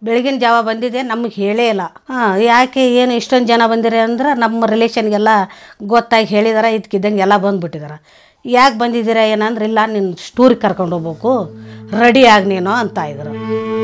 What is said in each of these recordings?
ಬೆಳಗಿನ ಜಾವ ಬಂದಿದೆ ನಮಗೆ ಹೇಳೇ ಇಲ್ಲ ಹಾಂ ಯಾಕೆ ಏನು ಇಷ್ಟೊಂದು ಜನ ಬಂದಿರಿ ಅಂದ್ರೆ ನಮ್ಮ ರಿಲೇಷನ್ಗೆಲ್ಲ ಗೊತ್ತಾಗಿ ಹೇಳಿದಾರೆ ಇದಕ್ಕಿದ್ದಂಗೆ ಎಲ್ಲ ಬಂದುಬಿಟ್ಟಿದಾರೆ ಯಾಕೆ ಬಂದಿದ್ದೀರ ಏನಂದ್ರೆ ಇಲ್ಲ ನಿನ್ನ ಸ್ಟೂರಿಗೆ ಕರ್ಕೊಂಡು ಹೋಗ್ಬೇಕು ರೆಡಿ ಆಗಿ ನೀನು ಅಂತ ಇದ್ರು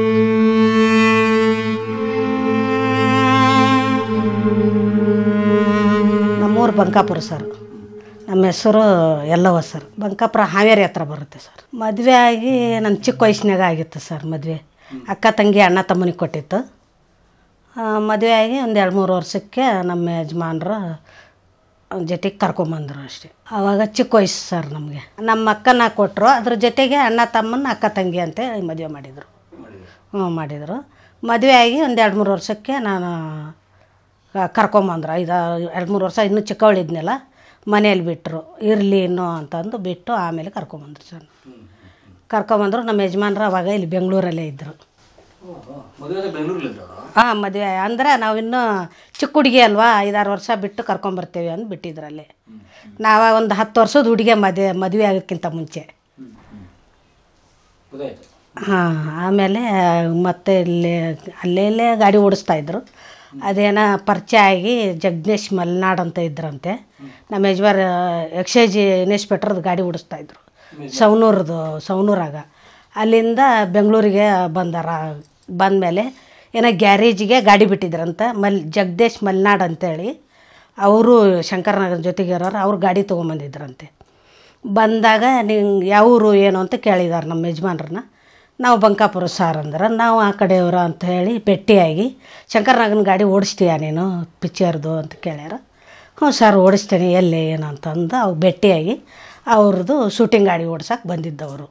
ನಮ್ಮೂರು ಬಂಕಾಪುರ ಸರ್ ನಮ್ಮ ಹೆಸರು ಎಲ್ಲವ ಸರ್ ಬಂಕಾಪುರ ಹಾವೇರಿ ಹತ್ರ ಬರುತ್ತೆ ಸರ್ ಮದುವೆ ಆಗಿ ನನ್ನ ಚಿಕ್ಕ ವಯಸ್ಸಿನಾಗ ಆಗಿತ್ತು ಸರ್ ಮದುವೆ ಅಕ್ಕ ತಂಗಿ ಅಣ್ಣ ತಮ್ಮನಿಗೆ ಕೊಟ್ಟಿತ್ತು ಆ, ಮದುವೆ ಆಗಿ ಒಂದು ಎರಡು ಮೂರು ವರ್ಷಕ್ಕೆ ನಮ್ಮ ಯಜಮಾನ್ರು ಜೊತೆಗೆ ಕರ್ಕೊಂಬಂದರು ಅಷ್ಟೇ ಆವಾಗ ಚಿಕ್ಕ ವಯಸ್ಸು ಸರ್ ನಮಗೆ ನಮ್ಮ ಅಕ್ಕನ ಕೊಟ್ಟರು ಅದ್ರ ಜೊತೆಗೆ ಅಣ್ಣ ತಮ್ಮನ ಅಕ್ಕ ತಂಗಿ ಅಂತ ಹೇಳಿ ಮದುವೆ ಮಾಡಿದರು ಹ್ಞೂ ಮಾಡಿದರು ಮದುವೆ ಆಗಿ ಒಂದು ಎರಡು ಮೂರು ವರ್ಷಕ್ಕೆ ನಾನು ಕ- ಕರ್ಕೊಂಬಂದ್ರು ಐದು ಎರಡು ಮೂರು ವರ್ಷ ಇನ್ನೂ ಚಿಕ್ಕವಳಿದ್ನಲ್ಲ ಮನೇಲಿ ಬಿಟ್ಟರು ಇರಲಿ ಇನ್ನೂ ಅಂತಂದು ಬಿಟ್ಟು ಆಮೇಲೆ ಕರ್ಕೊಂಬಂದ್ರು ಸರ್ ಕರ್ಕೊಂಬಂದ್ರು ನಮ್ಮ ಯಜಮಾನ್ರು ಅವಾಗ ಇಲ್ಲಿ ಬೆಂಗಳೂರಲ್ಲೇ ಇದ್ದರು ಮದುವೆ ಬೆಂಗಳೂರಲ್ಲಿ ಅವರು ಹಾಂ ಮದುವೆ ಅಂದ್ರೆ ನಾವು ಇನ್ನೂ ಚಿಕ್ಕ ಹುಡುಗಿ ಅಲ್ವಾ ಐದಾರು ವರ್ಷ ಬಿಟ್ಟು ಕರ್ಕೊಂಬರ್ತೀವಿ ಅಂದು ಬಿಟ್ಟಿದ್ರಲ್ಲಿ ನಾವು ಒಂದು ಹತ್ತು ವರ್ಷದ ಹುಡುಗಿ ಮದುವೆ ಮದುವೆ ಆಗೋಕ್ಕಿಂತ ಮುಂಚೆ ಗೊತ್ತಾಯ್ತು ಹಾಂ ಆಮೇಲೆ ಮತ್ತೆ ಇಲ್ಲಿ ಅಲ್ಲೇ ಇಲ್ಲೇ ಗಾಡಿ ಓಡಿಸ್ತಾ ಇದ್ರು ಅದೇನೋ ಪರಿಚಯ ಆಗಿ ಜಗದೀಶ್ ಮಲ್ನಾಡ್ ಅಂತ ಇದ್ರಂತೆ ನಮ್ಮ ಯಜಮಾನ್ ಎಕ್ಸೈಜ್ ಇನ್ಸ್ಪೆಕ್ಟ್ರದ್ದು ಗಾಡಿ ಓಡಿಸ್ತಾ ಇದ್ರು ಸವನೂರದು ಸವನೂರಾಗ ಅಲ್ಲಿಂದ ಬೆಂಗಳೂರಿಗೆ ಬಂದಾರ ಬಂದಮೇಲೆ ಏನೋ ಗ್ಯಾರೇಜಿಗೆ ಗಾಡಿ ಬಿಟ್ಟಿದ್ರಂತೆ ಮಲ್ ಜಗದೀಶ್ ಮಲ್ನಾಡ್ ಅಂತೇಳಿ ಅವರು ಶಂಕರನಗರ ಜೊತೆಗೆ ಇರೋರು ಅವ್ರು ಗಾಡಿ ತೊಗೊಂಬಂದಿದ್ರಂತೆ ಬಂದಾಗ ನಿಂಗೆ ಯಾವೂರು ಏನು ಅಂತ ಕೇಳಿದಾರೆ ನಮ್ಮ ಯಜಮಾನ್ರನ್ನ ನಾವು ಬಂಕಾಪುರ ಸಾರ್ ಅಂದ್ರೆ ನಾವು ಆ ಕಡೆಯವರು ಅಂತ ಹೇಳಿ ಭೇಟಿಯಾಗಿ ಶಂಕರನಾಗನ ಗಾಡಿ ಓಡಿಸ್ತೀಯ ನೀನು ಪಿಕ್ಚರ್ದು ಅಂತ ಕೇಳ್ಯಾರ ಹ್ಞೂ ಸರ್ ಓಡಿಸ್ತೀನಿ ಎಲ್ಲಿ ಏನು ಅಂತಂದು ಅವು ಭೇಟಿಯಾಗಿ ಅವ್ರದ್ದು ಶೂಟಿಂಗ್ ಗಾಡಿ ಓಡ್ಸಕ್ಕೆ ಬಂದಿದ್ದವರು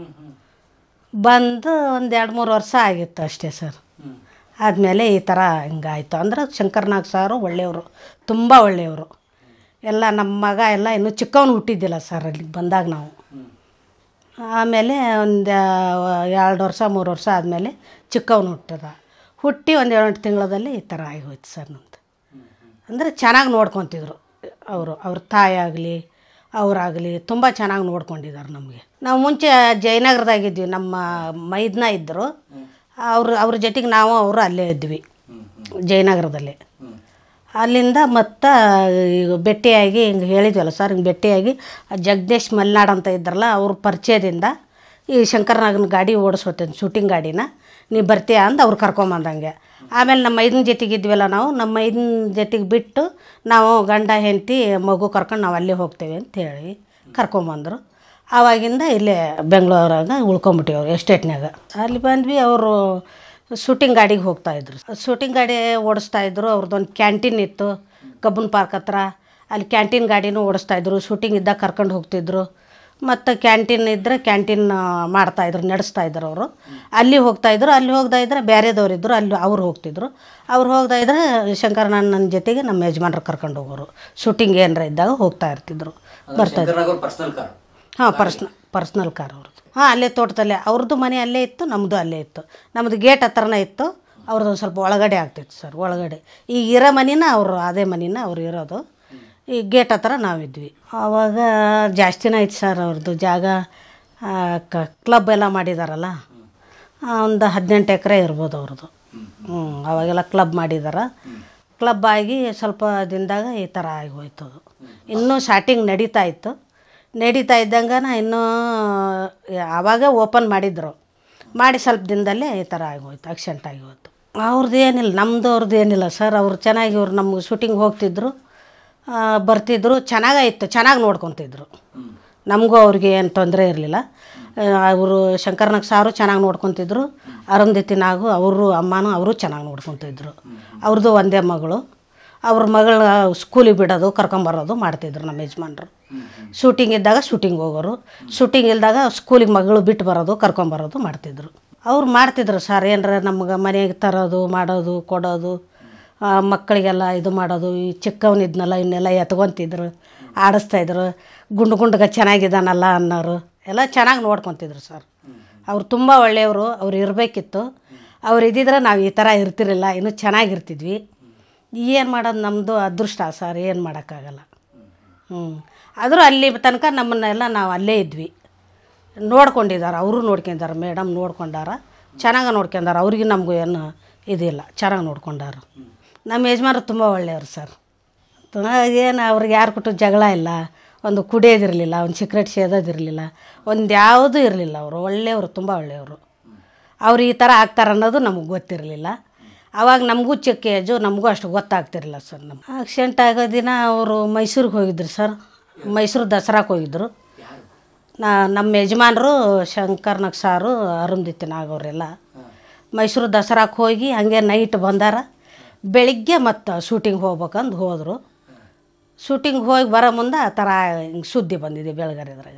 ಬಂದು ಒಂದು ಎರಡು ಮೂರು ವರ್ಷ ಆಗಿತ್ತು ಅಷ್ಟೇ ಸರ್ ಆದಮೇಲೆ ಈ ಥರ ಹಿಂಗಾಯ್ತು ಅಂದ್ರೆ ಶಂಕರ್ನಾಗ್ ಸಾರು ಒಳ್ಳೆಯವರು ತುಂಬ ಒಳ್ಳೆಯವರು ಎಲ್ಲ ನಮ್ಮ ಮಗ ಎಲ್ಲ ಇನ್ನೂ ಚಿಕ್ಕವನು ಹುಟ್ಟಿದ್ದಿಲ್ಲ ಸರ್ ಅಲ್ಲಿಗೆ ಬಂದಾಗ ನಾವು ಆಮೇಲೆ ಒಂದು ಎರಡು ವರ್ಷ ಮೂರು ವರ್ಷ ಆದಮೇಲೆ ಚಿಕ್ಕವನು ಹುಟ್ಟಿದ ಹುಟ್ಟಿ ಒಂದು ಎರಡು ತಿಂಗಳಲ್ಲಿ ಈ ಥರ ಆಗೋಯ್ತು ಸರ್ ನಮ್ಮದು ಅಂದರೆ ಚೆನ್ನಾಗಿ ನೋಡ್ಕೊತಿದ್ರು ಅವರು ಅವ್ರ ತಾಯಿ ಆಗಲಿ ಅವರಾಗಲಿ ತುಂಬ ಚೆನ್ನಾಗಿ ನೋಡ್ಕೊಂಡಿದ್ದಾರೆ ನಮಗೆ ನಾವು ಮುಂಚೆ ಜಯನಗರದಾಗಿದ್ವಿ ನಮ್ಮ ಮೈದ್ನ ಇದ್ದರು ಅವರು ಅವ್ರ ಜೊತೆಗೆ ನಾವು ಅವರು ಅಲ್ಲೇ ಇದ್ವಿ ಜಯನಗರದಲ್ಲಿ ಅಲ್ಲಿಂದ ಮತ್ತು ಈಗ ಭೇಟಿಯಾಗಿ ಹಿಂಗೆ ಹೇಳಿದ್ವಲ್ಲ ಸರ್ ಹಿಂಗೆ ಭೇಟಿಯಾಗಿ ಆ ಜಗದೀಶ್ ಮಲ್ನಾಡ್ ಅಂತ ಇದ್ರಲ್ಲ ಅವ್ರ ಪರಿಚಯದಿಂದ ಈ ಶಂಕರನಾಗನ ಗಾಡಿ ಓಡಿಸ್ಕೊತೀನಿ ಶೂಟಿಂಗ್ ಗಾಡಿನ ನೀ ಬರ್ತೀಯ ಅಂದು ಅವ್ರು ಕರ್ಕೊಂಬಂದಂಗೆ ಆಮೇಲೆ ನಮ್ಮ ಮೈದನ ಜೊತೆಗೆ ಇದ್ವಲ್ಲ ನಾವು ನಮ್ಮ ಮೈದನ ಜೊತೆಗೆ ಬಿಟ್ಟು ನಾವು ಗಂಡ ಹೆಂಡತಿ ಮಗು ಕರ್ಕೊಂಡು ನಾವು ಅಲ್ಲೇ ಹೋಗ್ತೇವೆ ಅಂತ ಹೇಳಿ ಕರ್ಕೊಂಬಂದರು ಆವಾಗಿಂದ ಇಲ್ಲೇ ಬೆಂಗಳೂರಾಗ ಉಳ್ಕೊಂಬಿಟ್ಟಿವ್ರು ಎಸ್ಟೇಟ್ನಾಗ ಅಲ್ಲಿ ಬಂದ್ವಿ ಅವರು ಶೂಟಿಂಗ್ ಗಾಡಿಗೆ ಹೋಗ್ತಾಯಿದ್ರು ಶೂಟಿಂಗ್ ಗಾಡಿ ಓಡಿಸ್ತಾ ಇದ್ರು ಅವ್ರದ್ದೊಂದು ಕ್ಯಾಂಟೀನ್ ಇತ್ತು ಕಬ್ಬನ್ ಪಾರ್ಕ್ ಹತ್ರ ಅಲ್ಲಿ ಕ್ಯಾಂಟೀನ್ ಗಾಡಿನೂ ಓಡಿಸ್ತಾ ಇದ್ರು ಶೂಟಿಂಗ್ ಇದ್ದಾಗ ಕರ್ಕೊಂಡು ಹೋಗ್ತಿದ್ರು ಮತ್ತು ಕ್ಯಾಂಟೀನ್ ಇದ್ದರೆ ಕ್ಯಾಂಟೀನ್ ಮಾಡ್ತಾಯಿದ್ರು ನಡೆಸ್ತಾ ಇದ್ರು ಅವರು ಅಲ್ಲಿ ಹೋಗ್ತಾಯಿದ್ರು ಅಲ್ಲಿ ಹೋಗ್ತಾ ಇದ್ರೆ ಬೇರೆದವ್ರು ಇದ್ದರು ಅಲ್ಲಿ ಅವ್ರು ಹೋಗ್ತಿದ್ರು ಅವ್ರು ಹೋಗ್ತಾ ಇದ್ರೆ ಶಂಕರ್ ನನ್ನ ಜೊತೆಗೆ ನಮ್ಮ ಯಜಮಾನ್ರು ಕರ್ಕೊಂಡು ಹೋಗೋರು ಶೂಟಿಂಗ್ ಏನಾರ ಇದ್ದಾಗ ಹೋಗ್ತಾ ಇರ್ತಿದ್ರು ಬರ್ತಾ ಇದ್ರು ಪರ್ಸನಲ್ ಕಾರ್ ಹಾಂ ಪರ್ಸ್ನ ಪರ್ಸ್ನಲ್ ಕಾರ್ ಅವ್ರದ್ದು ಹಾಂ ಅಲ್ಲೇ ತೋಟದಲ್ಲೇ ಅವ್ರದ್ದು ಮನೆ ಅಲ್ಲೇ ಇತ್ತು ನಮ್ಮದು ಅಲ್ಲೇ ಇತ್ತು ನಮ್ಮದು ಗೇಟ್ ಹತ್ರನೇ ಇತ್ತು ಅವ್ರದ್ದು ಒಂದು ಸ್ವಲ್ಪ ಒಳಗಡೆ ಆಗ್ತಿತ್ತು ಸರ್ ಒಳಗಡೆ ಈಗ ಇರೋ ಮನಿನ ಅವರು ಅದೇ ಮನಿನ ಅವ್ರು ಇರೋದು ಈ ಗೇಟ್ ಹತ್ರ ನಾವಿದ್ವಿ ಆವಾಗ ಜಾಸ್ತಿನೇ ಐತೆ ಸರ್ ಅವ್ರದ್ದು ಜಾಗ ಆ, ಕ ಕ್ಲಬ್ ಎಲ್ಲ ಮಾಡಿದಾರಲ್ಲ ಆ, ಒಂದು ಹದಿನೆಂಟು ಎಕರೆ ಇರ್ಬೋದು ಅವ್ರದ್ದು ಹ್ಞೂ ಅವಾಗೆಲ್ಲ ಕ್ಲಬ್ ಮಾಡಿದಾರೆ ಕ್ಲಬ್ ಆಗಿ ಸ್ವಲ್ಪ ದಿನದಾಗ ಈ ಥರ ಆಗಿ ಹೋಯ್ತು ಅದು ಇನ್ನೂ ಸ್ಟಾರ್ಟಿಂಗ್ ನಡೀತಾ ಇತ್ತು ನಡೀತಾ ಇದ್ದಂಗನ ಇನ್ನೂ ಆವಾಗ ಓಪನ್ ಮಾಡಿದ್ರು ಮಾಡಿ ಸ್ವಲ್ಪ ದಿನದಲ್ಲೇ ಈ ಥರ ಆಗೋಯ್ತು ಆಕ್ಸಿಡೆಂಟ್ ಆಗಿ ಹೋಯ್ತು ಅವ್ರದ್ದು ಏನಿಲ್ಲ ನಮ್ಮದು ಅವ್ರದ್ದು ಏನಿಲ್ಲ ಸರ್ ಅವ್ರು ಚೆನ್ನಾಗಿ ಇವ್ರು ನಮ್ಗೆ ಶೂಟಿಂಗ್ ಹೋಗ್ತಿದ್ರು ಆ, ಬರ್ತಿದ್ರು ಚೆನ್ನಾಗಾಯಿತು ಚೆನ್ನಾಗಿ ನೋಡ್ಕೊತಿದ್ರು ನಮಗೂ ಅವ್ರಿಗೆ ಏನು ತೊಂದರೆ ಇರಲಿಲ್ಲ ಅವರು ಶಂಕರ್ನಾಗ್ ಸಾರು ಚೆನ್ನಾಗಿ ನೋಡ್ಕೊತಿದ್ರು ಅರುಂಧತಿ ನಾಗು ಅವರು ಅಮ್ಮನೂ ಅವರು ಚೆನ್ನಾಗಿ ನೋಡ್ಕೊತಿದ್ರು ಅವ್ರದ್ದು ಒಂದೇ ಮಗಳು ಅವ್ರ ಮಗಳ ಸ್ಕೂಲಿಗೆ ಬಿಡೋದು ಕರ್ಕೊಂಬರೋದು ಮಾಡ್ತಿದ್ರು ನಮ್ಮ ಯಜಮಾನ್ರು ಶೂಟಿಂಗ್ ಇದ್ದಾಗ ಶೂಟಿಂಗ್ ಹೋಗೋರು ಶೂಟಿಂಗ್ ಇಲ್ದಾಗ ಸ್ಕೂಲಿಗೆ ಮಗಳು ಬಿಟ್ಟು ಬರೋದು ಕರ್ಕೊಂಬರೋದು ಮಾಡ್ತಿದ್ರು ಅವ್ರು ಮಾಡ್ತಿದ್ರು ಸರ್ ಏನಾರ ನಮ್ಗೆ ಮನೆಗೆ ತರೋದು ಮಾಡೋದು ಕೊಡೋದು ಆ, ಮಕ್ಕಳಿಗೆಲ್ಲ ಇದು ಮಾಡೋದು ಈ ಚಿಕ್ಕವನಿದ್ನಲ್ಲ ಇನ್ನೆಲ್ಲ ಎತ್ಕೊತಿದ್ರು ಆಡಿಸ್ತಾಯಿದ್ರು ಗುಂಡು ಗುಂಡ್ಗೆ ಚೆನ್ನಾಗಿದ್ದಾನಲ್ಲ ಅನ್ನೋರು ಎಲ್ಲ ಚೆನ್ನಾಗಿ ನೋಡ್ಕೊತಿದ್ರು ಸರ್ ಅವ್ರು ತುಂಬ ಒಳ್ಳೆಯವರು ಅವ್ರು ಇರಬೇಕಿತ್ತು ಅವ್ರು ಇದ್ದಿದ್ರೆ ನಾವು ಈ ಥರ ಇರ್ತಿರಲಿಲ್ಲ ಇನ್ನೂ ಚೆನ್ನಾಗಿರ್ತಿದ್ವಿ ಏನು ಮಾಡೋದು ನಮ್ಮದು ಅದೃಷ್ಟ ಸರ್ ಏನು ಮಾಡೋಕ್ಕಾಗಲ್ಲ ಹ್ಞೂ ಆದರೂ ಅಲ್ಲಿ ತನಕ ನಮ್ಮನ್ನೆಲ್ಲ ನಾವು ಅಲ್ಲೇ ಇದ್ವಿ ನೋಡ್ಕೊಂಡಿದ್ದಾರೆ ಅವರು ನೋಡ್ಕೊಂಡಿದ್ದಾರೆ ಮೇಡಮ್ ನೋಡ್ಕೊಂಡಾರ ಚೆನ್ನಾಗಿ ನೋಡ್ಕೊಂಡಾರ ಅವ್ರಿಗೆ ನಮಗೂ ಏನು ಇದಿಲ್ಲ ಚೆನ್ನಾಗಿ ನೋಡ್ಕೊಂಡಾರ ನಮ್ಮ ಯಜಮಾನ್ರು ತುಂಬ ಒಳ್ಳೆಯವ್ರು ಸರ್ ಏನು ಅವ್ರಿಗೆ ಯಾರು ಕೊಟ್ಟು ಜಗಳ ಇಲ್ಲ ಒಂದು ಕುಡಿಯೋದಿರಲಿಲ್ಲ ಒಂದು ಸಿಕ್ರೆಟ್ ಸೇದೋದಿರಲಿಲ್ಲ ಒಂದು ಯಾವುದೂ ಇರಲಿಲ್ಲ ಅವರು ಒಳ್ಳೆಯವರು ತುಂಬ ಒಳ್ಳೆಯವರು ಅವ್ರು ಈ ಥರ ಆಗ್ತಾರೆ ಅನ್ನೋದು ನಮಗೆ ಗೊತ್ತಿರಲಿಲ್ಲ ಆವಾಗ ನಮಗೂ ಚಿಕ್ಕ ಏಜು ನಮಗೂ ಅಷ್ಟು ಗೊತ್ತಾಗ್ತಿರಲಿಲ್ಲ ಸರ್ ನಮ್ಮ ಆಕ್ಸಿಡೆಂಟ್ ಆಗೋ ದಿನ ಅವರು ಮೈಸೂರಿಗೆ ಹೋಗಿದ್ರು ಸರ್ ಮೈಸೂರು ದಸರಾಕ್ಕೆ ಹೋಗಿದ್ರು ನಾ ನಮ್ಮ ಯಜಮಾನರು ಶಂಕರ್ನಾಗ್ ಸಾರು ಅರುಂದಿತ್ತಿ ನಾಗವರೆಲ್ಲ ಮೈಸೂರು ದಸರಾಕ್ಕೆ ಹೋಗಿ ಹಾಗೆ ನೈಟ್ ಬಂದಾರ ಬೆಳಿಗ್ಗೆ ಮತ್ತು ಶೂಟಿಂಗ್ ಹೋಗ್ಬೇಕಂದು ಹೋದರು ಶೂಟಿಂಗ್ ಹೋಗಿ ಬರೋ ಮುಂದೆ ಆ ಥರ ಹಿಂಗೆ ಸುದ್ದಿ ಬಂದಿದೆ ಬೆಳಗರಿದ್ರಾಗ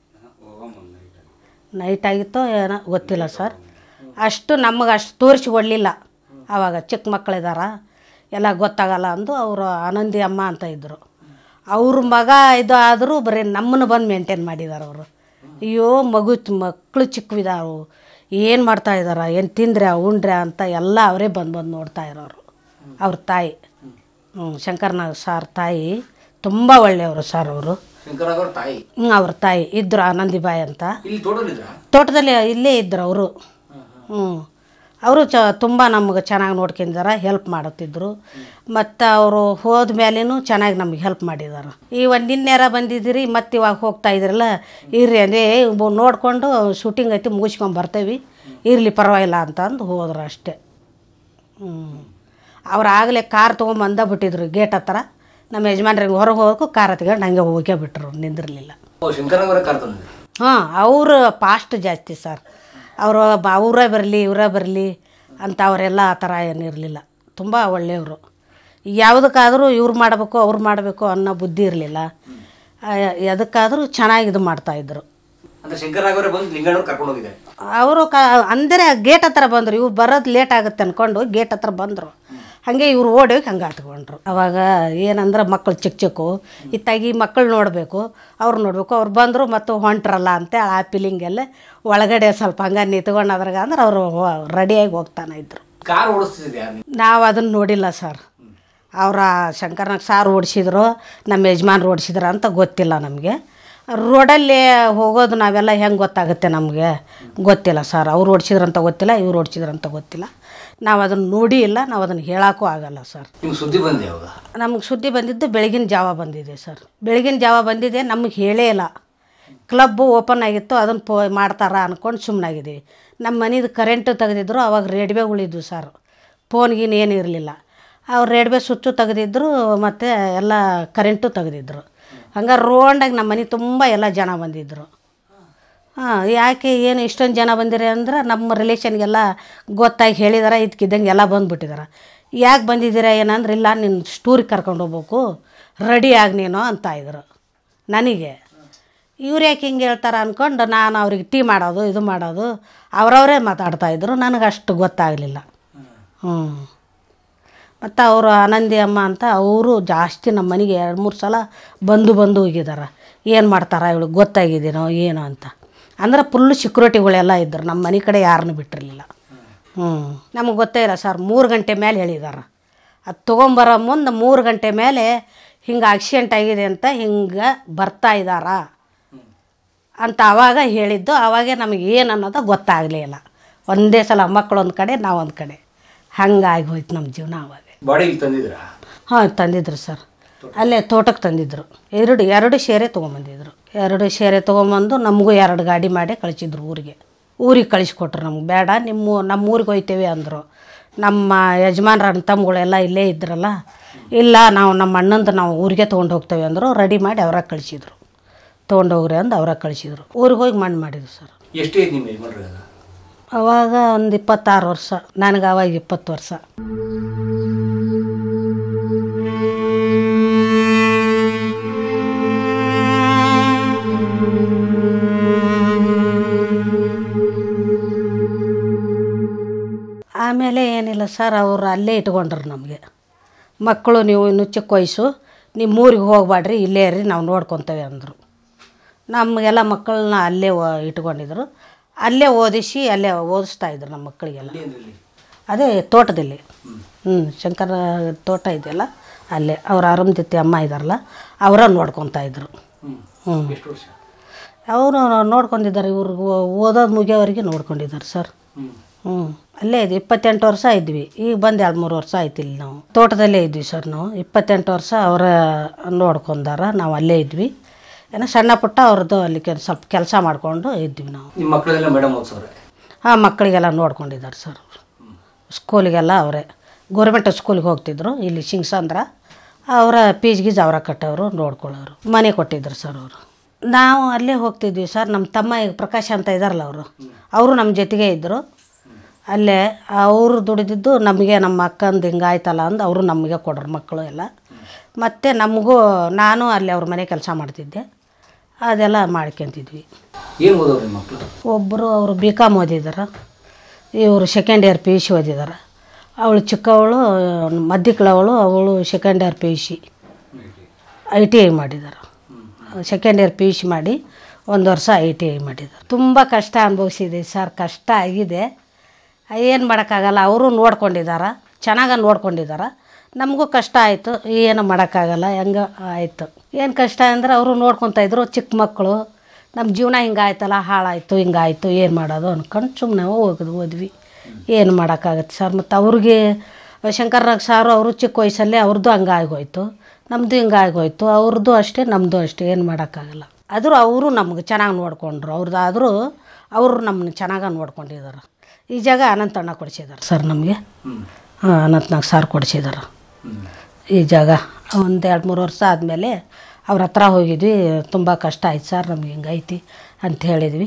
ನೈಟ್ ಆಗಿತ್ತೋ ಏನೋ ಗೊತ್ತಿಲ್ಲ ಸರ್ ಅಷ್ಟು ನಮಗೆ ಅಷ್ಟು ತೋರಿಸಿಕೊಡ್ಲಿಲ್ಲ ಆವಾಗ ಚಿಕ್ಕ ಮಕ್ಕಳಿದಾರ ಎಲ್ಲ ಗೊತ್ತಾಗಲ್ಲ ಅಂದು ಅವರು ಆನಂದಿ ಅಮ್ಮ ಅಂತ ಇದ್ದರು ಅವ್ರ ಮಗ ಇದು ಆದರೂ ಬರೀ ನಮ್ಮನ್ನು ಬಂದು ಮೇಂಟೈನ್ ಮಾಡಿದ್ದಾರೆ ಅವರು ಅಯ್ಯೋ ಮಗು ಮಕ್ಕಳು ಚಿಕ್ಕವಿದಾವು ಏನು ಮಾಡ್ತಾ ಇದಾರ ಏನು ತಿಂದ್ರೆ ಉಂಡ್ರೆ ಅಂತ ಎಲ್ಲ ಅವರೇ ಬಂದು ಬಂದು ನೋಡ್ತಾ ಇರೋರು ಅವ್ರ ತಾಯಿ ಹ್ಞೂ ಶಂಕರ್ನಾಗ್ ಸಾರ್ ತಾಯಿ ತುಂಬ ಒಳ್ಳೆಯವರು ಸರ್ ಅವರು ಶಂಕರಾಗ ಅವ್ರ ತಾಯಿ ಹ್ಞೂ ಅವ್ರ ತಾಯಿ ಇದ್ದರು ಆನಂದಿಬಾಯಿ ಅಂತ ಇಲ್ಲಿ ತೋಟದಲ್ಲಿದ್ರ ತೋಟದಲ್ಲಿ ಇಲ್ಲೇ ಇದ್ದರು ಅವರು ಹ್ಞೂ ಅವರು ಚ ತುಂಬ ನಮ್ಗೆ ಚೆನ್ನಾಗಿ ನೋಡ್ಕೊಂಡಿದ್ದಾರೆ ಹೆಲ್ಪ್ ಮಾಡುತ್ತಿದ್ದರು ಮತ್ತು ಅವರು ಹೋದ ಮೇಲೇನು ಚೆನ್ನಾಗಿ ನಮ್ಗೆ ಹೆಲ್ಪ್ ಮಾಡಿದ್ದಾರೆ ಈ ಒಂದು ನಿನ್ನೆರ ಬಂದಿದ್ದೀರಿ ಮತ್ತು ಇವಾಗ ಹೋಗ್ತಾ ಇದ್ರಲ್ಲ ಇರ್ರಿ ಅಂದರೆ ನೋಡಿಕೊಂಡು ಶೂಟಿಂಗ್ ಐತಿ ಮುಗಿಸ್ಕೊಂಡು ಬರ್ತೇವೆ ಇರಲಿ ಪರವಾಗಿಲ್ಲ ಅಂತ ಅಂದು ಹೋದ್ರು ಅಷ್ಟೇ ಹ್ಞೂ ಅವ್ರು ಆಗಲೇ ಕಾರ್ ತೊಗೊಂಬಂದ ಬಿಟ್ಟಿದ್ರು ಗೇಟ್ ಹತ್ರ ನಮ್ಮ ಯಜಮಾನ್ರಿಗೆ ಹೊರಗೆ ಹೋಗೋಕ್ಕೂ ಕಾರ್ ಹತ್ಕೊಂಡು ಹಂಗೆ ಹೋಗೇ ಬಿಟ್ರು ನಿಂದಿರಲಿಲ್ಲ ಓ ಶಂಕರಾಗ ಕಾರ್ ತಂದಿದ್ರು ಹಾಂ ಅವರು ಪಾಸ್ಟ್ ಜಾಸ್ತಿ ಸರ್ ಅವರು ಬ ಅವರೇ ಬರಲಿ ಇವರೇ ಬರಲಿ ಅಂತ ಅವರೆಲ್ಲ ಆ ಥರ ಏನಿರಲಿಲ್ಲ ತುಂಬ ಒಳ್ಳೆಯವರು ಯಾವುದಕ್ಕಾದರೂ ಇವ್ರು ಮಾಡಬೇಕು ಅವ್ರು ಮಾಡಬೇಕು ಅನ್ನೋ ಬುದ್ಧಿ ಇರಲಿಲ್ಲ ಎದಕ್ಕಾದರೂ ಚೆನ್ನಾಗಿ ಇದು ಮಾಡ್ತಾಯಿದ್ರು ಅಂದ್ರೆ ಶಂಕರಾಗವರೇ ಬಂದು ಲಿಂಗಣ್ಣವ್ರು ಕರ್ಕೊಂಡು ಹೋಗಿದ್ದಾರೆ ಅವರು ಕ ಅಂದರೆ ಗೇಟ್ ಹತ್ರ ಬಂದರು ಇವ್ರು ಬರೋದು ಲೇಟ್ ಆಗುತ್ತೆ ಅಂದ್ಕೊಂಡು ಗೇಟ್ ಹತ್ರ ಬಂದರು ಹಾಗೆ ಇವ್ರು ಓಡಿ ಹೋಗಿ ಹಂಗೆ ಹತ್ಕೊಂಡ್ರು ಅವಾಗ ಏನಂದ್ರೆ ಮಕ್ಕಳು ಚಿಕ್ಕ ಚಿಕ್ಕ ಇತ್ತಾಗಿ ಮಕ್ಕಳು ನೋಡಬೇಕು ಅವ್ರು ನೋಡಬೇಕು ಅವ್ರು ಬಂದರು ಮತ್ತು ಹೊಂಟ್ರಲ್ಲ ಅಂತ ಆ ಫೀಲಿಂಗೆಲ್ಲ ಒಳಗಡೆ ಸ್ವಲ್ಪ ಹಂಗೆ ನಿಂತ್ಕೊಂಡು ಅದ್ರಾಗ ಅಂದ್ರೆ ಅವರು ರೆಡಿಯಾಗಿ ಹೋಗ್ತಾನೆ ಇದ್ರು ಕಾರ್ ಓಡಿಸ್ತಿದ್ದೆ ಯಾರು ನಾವು ಅದನ್ನು ನೋಡಿಲ್ಲ ಸರ್ ಅವರ ಶಂಕರ್ನಾಗ್ ಸಾರು ಓಡಿಸಿದ್ರು ನಮ್ಮ ಯಜಮಾನ್ರು ಓಡಿಸಿದ್ರು ಅಂತ ಗೊತ್ತಿಲ್ಲ ನಮಗೆ ರೋಡಲ್ಲಿ ಹೋಗೋದು ನಾವೆಲ್ಲ ಹೆಂಗೆ ಗೊತ್ತಾಗುತ್ತೆ ನಮಗೆ ಗೊತ್ತಿಲ್ಲ ಸರ್ ಅವ್ರು ಓಡಿಸಿದ್ರಂತ ಗೊತ್ತಿಲ್ಲ ಇವ್ರು ಓಡಿಸಿದ್ರಂತ ಗೊತ್ತಿಲ್ಲ ನಾವು ಅದನ್ನು ನೋಡಿ ಇಲ್ಲ ನಾವು ಅದನ್ನು ಹೇಳೋಕ್ಕೂ ಆಗಲ್ಲ ಸರ್ ನಿಮ್ಗೆ ಸುದ್ದಿ ಬಂದೆ ಯಾವಾಗ ನಮಗೆ ಸುದ್ದಿ ಬಂದಿದ್ದು ಬೆಳಗಿನ ಜಾವ ಬಂದಿದೆ ಸರ್ ಬೆಳಗಿನ ಜಾವ ಬಂದಿದೆ ನಮಗೆ ಹೇಳೇ ಇಲ್ಲ ಕ್ಲಬ್ಬು ಓಪನ್ ಆಗಿತ್ತು ಅದನ್ನು ಪೋ ಮಾಡ್ತಾರ ಅಂದ್ಕೊಂಡು ಸುಮ್ಮನಾಗಿದ್ದೀವಿ ನಮ್ಮ ಮನೇದು ಕರೆಂಟು ತೆಗೆದಿದ್ರು ಅವಾಗ ರೇಡಿಯೋಗಳಿದ್ವು ಸರ್ ಫೋನ್ಗಿನ್ ಏನು ಇರಲಿಲ್ಲ ಅವ್ರು ರೇಡಿಯೋ ಸ್ವಿಚ್ಚು ತೆಗೆದಿದ್ರು ಮತ್ತು ಎಲ್ಲ ಕರೆಂಟು ತೆಗೆದಿದ್ರು ಹಂಗೆ ರೋಂಡಾಗಿ ನಮ್ಮ ಮನೆ ತುಂಬ ಎಲ್ಲ ಜನ ಬಂದಿದ್ದರು ಹಾಂ ಯಾಕೆ ಏನು ಇಷ್ಟೊಂದು ಜನ ಬಂದಿರಿ ಅಂದ್ರೆ ನಮ್ಮ ರಿಲೇಷನ್ಗೆಲ್ಲ ಗೊತ್ತಾಗಿ ಹೇಳಿದಾರೆ ಇದಕ್ಕಿದ್ದಂಗೆ ಎಲ್ಲ ಬಂದುಬಿಟ್ಟಿದಾರೆ ಯಾಕೆ ಬಂದಿದ್ದೀರಾ ಏನಂದ್ರೆ ಇಲ್ಲ ನಿನ್ನ ಸ್ಟೂರಿಗೆ ಕರ್ಕೊಂಡು ಹೋಗ್ಬೇಕು ರೆಡಿ ಆಗಿ ನೀನು ಅಂತ ಇದ್ರು ನನಗೆ ಇವ್ರು ಯಾಕೆ ಹಿಂಗೆ ಹೇಳ್ತಾರೆ ಅಂದ್ಕೊಂಡು ನಾನು ಅವ್ರಿಗೆ ಟೀ ಮಾಡೋದು ಇದು ಮಾಡೋದು ಅವರವರೇ ಮಾತಾಡ್ತಾಯಿದ್ರು ನನಗೆ ಅಷ್ಟು ಗೊತ್ತಾಗಲಿಲ್ಲ ಹ್ಞೂ ಮತ್ತು ಅವರು ಆನಂದಿ ಅಮ್ಮ ಅಂತ ಅವರು ಜಾಸ್ತಿ ನಮ್ಮ ಮನೆಗೆ ಎರಡು ಮೂರು ಸಲ ಬಂದು ಬಂದು ಹೋಗಿದ್ದಾರೆ ಏನು ಮಾಡ್ತಾರೆ ಇವಳು ಗೊತ್ತಾಗಿದ್ದೀನೋ ಏನೋ ಅಂತ ಅಂದ್ರೆ ಫುಲ್ಲು ಸೆಕ್ಯೂರಿಟಿಗಳೆಲ್ಲ ಇದ್ದರು ನಮ್ಮ ಮನೆ ಕಡೆ ಯಾರನ್ನೂ ಬಿಟ್ಟಿರಲಿಲ್ಲ ಹ್ಞೂ ನಮಗೆ ಗೊತ್ತೇ ಇಲ್ಲ ಸರ್ ಮೂರು ಗಂಟೆ ಮೇಲೆ ಹೇಳಿದಾರೆ ಅದು ತೊಗೊಂಬರೋ ಮುಂದೆ ಮೂರು ಗಂಟೆ ಮೇಲೆ ಹಿಂಗೆ ಆಕ್ಸಿಡೆಂಟ್ ಆಗಿದೆ ಅಂತ ಹಿಂಗೆ ಬರ್ತಾ ಇದ್ದಾರಾ ಅಂತ ಆವಾಗ ಹೇಳಿದ್ದು ಆವಾಗೇ ನಮಗೆ ಏನು ಅನ್ನೋದು ಗೊತ್ತಾಗಲೇ ಇಲ್ಲ ಒಂದೇ ಸಲ ಮಕ್ಕಳು ಒಂದು ಕಡೆ ನಾವು ಒಂದು ಕಡೆ ಹಂಗಾಗಿ ಹೋಯ್ತು ನಮ್ಮ ಜೀವನ ಆವಾಗ ಬಾಡಿ ಇಲ್ಲಿ ತಂದಿದ್ರಾ ಹಾಂ ತಂದಿದ್ರು ಸರ್ ಅಲ್ಲೇ ತೋಟಕ್ಕೆ ತಂದಿದ್ರು ಎರಡು ಎರಡು ಶೇರೆ ತೊಗೊಂಬಂದಿದ್ರು ಎರಡು ಶೇರೆ ತೊಗೊಂಬಂದು ನಮಗೂ ಎರಡು ಗಾಡಿ ಮಾಡಿ ಕಳಿಸಿದ್ರು ಊರಿಗೆ ಊರಿಗೆ ಕಳಿಸ್ಕೊಟ್ರು ನಮ್ಗೆ ಬೇಡ ನಿಮ್ಮ ನಮ್ಮ ಊರಿಗೆ ಹೋಯ್ತೇವೆ ಅಂದರು ನಮ್ಮ ಯಜಮಾನ್ರ ಅಣ್ಣ ತಮ್ಮಗಳೆಲ್ಲ ಇಲ್ಲೇ ಇದ್ರಲ್ಲ ಇಲ್ಲ ನಾವು ನಮ್ಮ ಅಣ್ಣಂದು ನಾವು ಊರಿಗೆ ತೊಗೊಂಡು ಹೋಗ್ತೇವೆ ಅಂದರು ರೆಡಿ ಮಾಡಿ ಅವ್ರಾಗ ಕಳಿಸಿದ್ರು ತೊಗೊಂಡೋಗ್ರಿ ಅಂದು ಅವ್ರಾಗ ಕಳಿಸಿದ್ರು ಊರಿಗೆ ಹೋಗಿ ಮಣ್ಣು ಮಾಡಿದ್ರು ಸರ್ ಎಷ್ಟೇ ನಿಮ್ಮ ಯಜಮಾನ್ರಿಗೆ ಅವಾಗ ಒಂದು ಇಪ್ಪತ್ತಾರು ವರ್ಷ ನನಗೆ ಅವಾಗ ಇಪ್ಪತ್ತು ವರ್ಷ ಆಮೇಲೆ ಏನಿಲ್ಲ ಸರ್ ಅವರು ಅಲ್ಲೇ ಇಟ್ಕೊಂಡ್ರು ನಮಗೆ ಮಕ್ಕಳು ನೀವು ಇನ್ನು ಚಿಕ್ಕ ವಯಸ್ಸು ನಿಮ್ಮ ಊರಿಗೆ ಹೋಗ್ಬೇಡ್ರಿ ಇಲ್ಲೇ ಇರ್ರಿ ನಾವು ನೋಡ್ಕೊತೇವೆ ಅಂದರು ನಮಗೆಲ್ಲ ಮಕ್ಕಳನ್ನ ಅಲ್ಲೇ ಓ- ಇಟ್ಕೊಂಡಿದ್ರು ಅಲ್ಲೇ ಓದಿಸಿ ಅಲ್ಲೇ ಓದಿಸ್ತಾ ಇದ್ರು ನಮ್ಮ ಮಕ್ಕಳಿಗೆಲ್ಲ ಏನ್ರಲ್ಲಿ ಅದೇ ತೋಟದಲ್ಲಿ ಹ್ಞೂ ಶಂಕರ ತೋಟ ಇದೆಯಲ್ಲ ಅಲ್ಲೇ ಅವ್ರ ಅರುಂಧತಿ ಅಮ್ಮ ಇದ್ದಾರಲ್ಲ ಅವರ ನೋಡ್ಕೊತಾ ಇದ್ರು ಹ್ಞೂ ಹ್ಞೂ ಎಷ್ಟು ವರ್ಷ ಅವರು ನೋಡ್ಕೊಂಡಿದ್ದಾರೆ ಇವ್ರಿಗೆ ಓದೋದು ಮುಗಿಯೋವರೆಗೆ ನೋಡ್ಕೊಂಡಿದ್ದಾರೆ ಸರ್ ಹ್ಞೂ ಹ್ಞೂ ಅಲ್ಲೇ ಇದ್ವಿ ಇಪ್ಪತ್ತೆಂಟು ವರ್ಷ ಇದ್ವಿ ಈಗ ಬಂದು ಎರಡು ಮೂರು ವರ್ಷ ಆಯ್ತು ಇಲ್ಲಿ ನಾವು ತೋಟದಲ್ಲೇ ಇದ್ವಿ ಸರ್ ನಾವು ಇಪ್ಪತ್ತೆಂಟು ವರ್ಷ ಅವರ ನೋಡ್ಕೊಂಡಾರ ನಾವು ಅಲ್ಲೇ ಇದ್ವಿ ಏನೋ ಸಣ್ಣ ಪುಟ್ಟ ಅವ್ರದ್ದು ಅಲ್ಲಿ ಕೆಲ್ ಸ್ವಲ್ಪ ಕೆಲಸ ಮಾಡಿಕೊಂಡು ಇದ್ವಿ ನಾವು ನಿಮ್ಮ ಮಕ್ಕಳೆಲ್ಲ ಮೇಡಮ್ ಓದಿಸೋರೆ ಹಾಂ ಮಕ್ಕಳಿಗೆಲ್ಲ ನೋಡ್ಕೊಂಡಿದ್ದಾರೆ ಸರ್ ಅವರು ಸ್ಕೂಲಿಗೆಲ್ಲ ಅವರೇ ಗೋರ್ಮೆಂಟ್ ಸ್ಕೂಲಿಗೆ ಹೋಗ್ತಿದ್ರು ಇಲ್ಲಿ ಶಿಂಗ್ಸಂದ್ರ ಅವರ ಫೀಸ್ ಗೀಸ್ ಅವರ ಕಟ್ಟೋರು ನೋಡ್ಕೊಳ್ಳೋರು ಮನೆ ಕೊಟ್ಟಿದ್ರು ಸರ್ ಅವರು ನಾವು ಅಲ್ಲೇ ಹೋಗ್ತಿದ್ವಿ ಸರ್ ನಮ್ಮ ತಮ್ಮ ಈಗ ಪ್ರಕಾಶ್ ಅಂತ ಇದ್ದಾರಲ್ಲ ಅವರು ಅವರು ನಮ್ಮ ಜೊತೆಗೆ ಇದ್ದರು ಅಲ್ಲೇ ಅವರು ದುಡಿದಿದ್ದು ನಮಗೆ ನಮ್ಮ ಅಕ್ಕಂದು ಹಿಂಗಾಯ್ತಲ್ಲ ಅಂದು ಅವರು ನಮಗೆ ಕೊಡ್ರು ಮಕ್ಕಳು ಎಲ್ಲ ಮತ್ತು ನಮಗೂ ನಾನು ಅಲ್ಲಿ ಅವ್ರ ಮನೆ ಕೆಲಸ ಮಾಡ್ತಿದ್ದೆ ಅದೆಲ್ಲ ಮಾಡ್ಕೊತಿದ್ವಿ ಏನು ಓದೋರು ನಿಮ್ಮ ಮಕ್ಕಳು ಒಬ್ಬರು ಅವರು ಬಿ ಕಾಮ್ ಓದಿದ್ದಾರೆ ಇವರು second year P U C ಓದಿದ್ದಾರೆ ಅವಳು ಚಿಕ್ಕವಳು ಮಧ್ಯಕ್ಕಳವಳು ಅವಳು second year P U C I T I ಮಾಡಿದ್ದಾರೆ second year P U C ಮಾಡಿ ಒಂದು ವರ್ಷ ಐ ಟಿ ಐ ಮಾಡಿದ್ದಾರೆ ತುಂಬ ಕಷ್ಟ ಅನುಭವಿಸಿದೆ ಸರ್ ಕಷ್ಟ ಆಗಿದೆ ಏನು ಮಾಡೋಕ್ಕಾಗಲ್ಲ ಅವರು ನೋಡ್ಕೊಂಡಿದ್ದಾರೆ ಚೆನ್ನಾಗಿ ನೋಡ್ಕೊಂಡಿದ್ದಾರೆ ನಮಗೂ ಕಷ್ಟ ಆಯಿತು ಏನು ಮಾಡೋಕ್ಕಾಗಲ್ಲ ಹೆಂಗೆ ಆಯಿತು ಏನು ಕಷ್ಟ ಅಂದರೆ ಅವರು ನೋಡ್ಕೊತಾ ಚಿಕ್ಕ ಮಕ್ಕಳು ನಮ್ಮ ಜೀವನ ಹಿಂಗಾಯ್ತಲ್ಲ ಹಾಳಾಯಿತು ಹಿಂಗಾಯ್ತು ಏನು ಮಾಡೋದು ಅನ್ಕೊಂಡು ಸುಮ್ಮನೆ ಹೋಗೋದು ಹೋದ್ವಿ ಏನು ಮಾಡೋಕ್ಕಾಗತ್ತೆ ಸರ್ ಮತ್ತು ಅವ್ರಿಗೆ ಶಂಕರ್ನಾಗ್ ಸಾರು ಅವರು ಚಿಕ್ಕ ವಯಸ್ಸಲ್ಲೇ ಅವ್ರದ್ದು ಹಂಗೆ ಆಗೋಯ್ತು ನಮ್ಮದು ಹಿಂಗೆ ಆಗೋಯ್ತು ಅವ್ರದ್ದು ಅಷ್ಟೇ ನಮ್ಮದು ಅಷ್ಟೇ ಏನು ಮಾಡೋಕ್ಕಾಗಲ್ಲ ಆದರೂ ಅವರು ನಮ್ಗೆ ಚೆನ್ನಾಗಿ ನೋಡಿಕೊಂಡ್ರು ಅವ್ರದ್ದಾದರೂ ಅವರು ನಮ್ಮನ್ನ ಚೆನ್ನಾಗಿ ನೋಡ್ಕೊಂಡಿದ್ದಾರೆ ಈ ಜಾಗ ಅನಂತಣ್ಣ ಕೊಡಿಸಿದ್ದಾರೆ ಸರ್ ನಮಗೆ ಹ್ಞೂ ಹಾಂ ಅನಂತನಾಗ್ ಸಾರ್ ಕೊಡಿಸಿದ್ದಾರೆ ಹ್ಞೂ ಈ ಜಾಗ ಒಂದು ಎರಡು ಮೂರು ವರ್ಷ ಆದಮೇಲೆ ಅವ್ರ ಹತ್ರ ಹೋಗಿದ್ವಿ ತುಂಬ ಕಷ್ಟ ಆಯ್ತು ಸರ್ ನಮ್ಗೆ ಹಿಂಗೈತಿ ಅಂತ ಹೇಳಿದ್ವಿ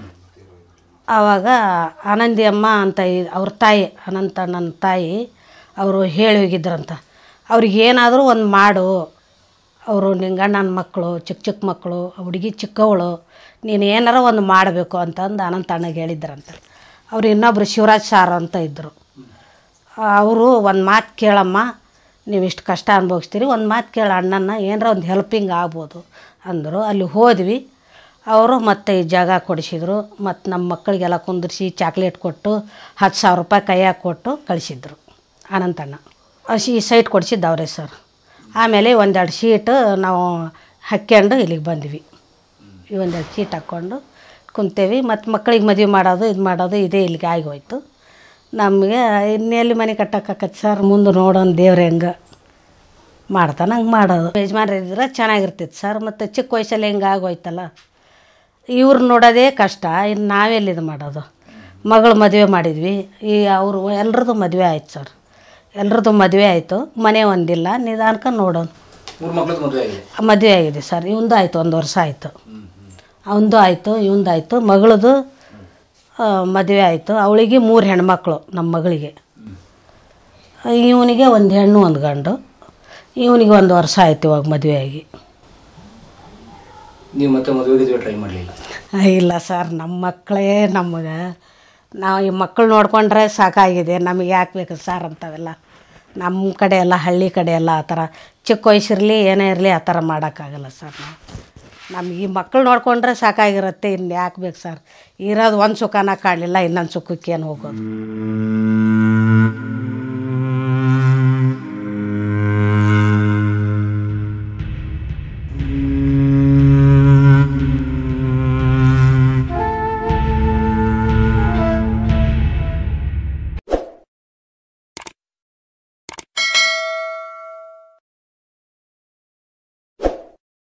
ಆವಾಗ ಆನಂದಿ ಅಮ್ಮ ಅಂತ ಇ- ಅವ್ರ ತಾಯಿ ಅನಂತಣ್ಣನ ತಾಯಿ ಅವರು ಹೇಳಿ ಹೋಗಿದ್ರಂತ ಅವ್ರಿಗೆ ಏನಾದರೂ ಒಂದು ಮಾಡು ಅವರು ನಿಂಗಣ್ಣನ ಮಕ್ಕಳು ಚಿಕ್ಕ ಚಿಕ್ಕ ಮಕ್ಕಳು ಹುಡುಗಿ ಚಿಕ್ಕವಳು ನೀನು ಏನಾರ ಒಂದು ಮಾಡಬೇಕು ಅಂತಂದು ಅನಂತಣ್ಣಗೆ ಹೇಳಿದ್ರಂತ ಅವ್ರು ಇನ್ನೊಬ್ರು ಶಿವರಾಜ್ ಸಾರ್ ಅಂತ ಇದ್ದರು ಅವರು ಒಂದು ಮಾತು ಕೇಳಮ್ಮ ನೀವು ಇಷ್ಟು ಕಷ್ಟ ಅನುಭವಿಸ್ತೀರಿ ಒಂದು ಮಾತು ಕೇಳ ಅಣ್ಣನ ಏನಾರ ಒಂದು ಹೆಲ್ಪಿಂಗ್ ಆಗ್ಬೋದು ಅಂದರು ಅಲ್ಲಿ ಹೋದ್ವಿ ಅವರು ಮತ್ತೆ ಈ ಜಾಗ ಕೊಡಿಸಿದ್ರು ಮತ್ತು ನಮ್ಮ ಮಕ್ಕಳಿಗೆಲ್ಲ ಕುಂದಿರಿಸಿ ಚಾಕ್ಲೇಟ್ ಕೊಟ್ಟು ಹತ್ತು ಸಾವಿರ ರೂಪಾಯಿ ಕೈಯಾಗ ಕೊಟ್ಟು ಕಳಿಸಿದ್ರು ಅನಂತಣ್ಣ ಹಸಿ ಸೈಟ್ ಕೊಡಿಸಿದ್ದು ಅವರೇ ಸರ್ ಆಮೇಲೆ ಒಂದೆರಡು ಶೀಟ್ ನಾವು ಹಾಕ್ಕೊಂಡು ಇಲ್ಲಿಗೆ ಬಂದ್ವಿ ಈ ಒಂದೆರಡು ಶೀಟ್ ಹಾಕ್ಕೊಂಡು ಕುಂತೇವಿ ಮತ್ತು ಮಕ್ಕಳಿಗೆ ಮದುವೆ ಮಾಡೋದು ಇದು ಮಾಡೋದು ಇದೇ ಇಲ್ಲಿಗೆ ಆಗೋಯ್ತು ನಮಗೆ ಇನ್ನೆಲ್ಲಿ ಮನೆ ಕಟ್ಟೋಕ್ಕಾಕತ್ತೆ ಸರ್ ಮುಂದೆ ನೋಡೋಣ ದೇವ್ರ ಹೆಂಗೆ ಮಾಡ್ತಾನೆ ಹಂಗೆ ಮಾಡೋದು ಯಜಮಾನ್ರು ಇದ್ರೆ ಚೆನ್ನಾಗಿರ್ತಿತ್ತು ಸರ್ ಮತ್ತು ಚಿಕ್ಕ ವಯಸ್ಸಲ್ಲಿ ಹಿಂಗೆ ಆಗೋಯ್ತಲ್ಲ ಇವ್ರು ನೋಡೋದೇ ಕಷ್ಟ ಇನ್ನು ನಾವೆಲ್ಲಿ ಇದು ಮಾಡೋದು ಮಗಳು ಮದುವೆ ಮಾಡಿದ್ವಿ ಈ ಅವರು ಎಲ್ರದ್ದು ಮದುವೆ ಆಯ್ತು ಸರ್ ಎಲ್ರದ್ದು ಮದುವೆ ಆಯಿತು ಮನೆ ಒಂದಿಲ್ಲ ನಿಧಾನಕ್ಕೆ ನೋಡೋಣ ಮೂರು ಮಕ್ಳದ್ದು ಮದುವೆ ಆಗಿದೆ ಮದುವೆ ಆಗಿದೆ ಸರ್ ಇವಂದು ಆಯಿತು ಒಂದು ವರ್ಷ ಆಯಿತು ಹ್ಞೂ ಹ್ಞೂ ಅವಂದು ಆಯಿತು ಇವಂದು ಆಯಿತು ಮಗಳದು ಮದುವೆ ಆಯಿತು ಅವಳಿಗೆ ಮೂರು ಹೆಣ್ಮಕ್ಳು ನಮ್ಮ ಮಗಳಿಗೆ ಇವನಿಗೆ ಒಂದು ಹೆಣ್ಣು ಒಂದು ಗಂಡು ಇವನಿಗೆ ಒಂದು ವರ್ಷ ಆಯ್ತು ಇವಾಗ ಮದುವೆ ಆಗಿ ನೀವು ಮತ್ತೆ ಮದುವೆಗೆ ಟ್ರೈ ಮಾಡಲಿಲ್ಲ ಇಲ್ಲ ಸರ್ ನಮ್ಮ ಮಕ್ಕಳೇ ನಮಗೆ ನಾವು ಈ ಮಕ್ಕಳು ನೋಡಿಕೊಂಡ್ರೆ ಸಾಕಾಗಿದೆ ನಮಗೆ ಯಾಕೆ ಬೇಕು ಸರ್ ಅಂತವೆಲ್ಲ ನಮ್ಮ ಕಡೆ ಎಲ್ಲ ಹಳ್ಳಿ ಕಡೆ ಎಲ್ಲ ಆ ಥರ ಚಿಕ್ಕ ವಯಸ್ಸಿರಲಿ ಏನೇ ಇರಲಿ ಆ ಥರ ಮಾಡೋಕ್ಕಾಗಲ್ಲ ಸರ್ ನಾವು ನಮ್ಗೆ ಈ ಮಕ್ಕಳು ನೋಡಿಕೊಂಡ್ರೆ ಸಾಕಾಗಿರುತ್ತೆ ಇನ್ನು ಯಾಕೆ ಬೇಕು ಸರ್ ಇರೋದು ಒಂದು ಸುಖನ ಕಾಣಲಿಲ್ಲ ಇನ್ನೊಂದು ಸುಖಕ್ಕೆ ಏನು ಹೋಗೋದು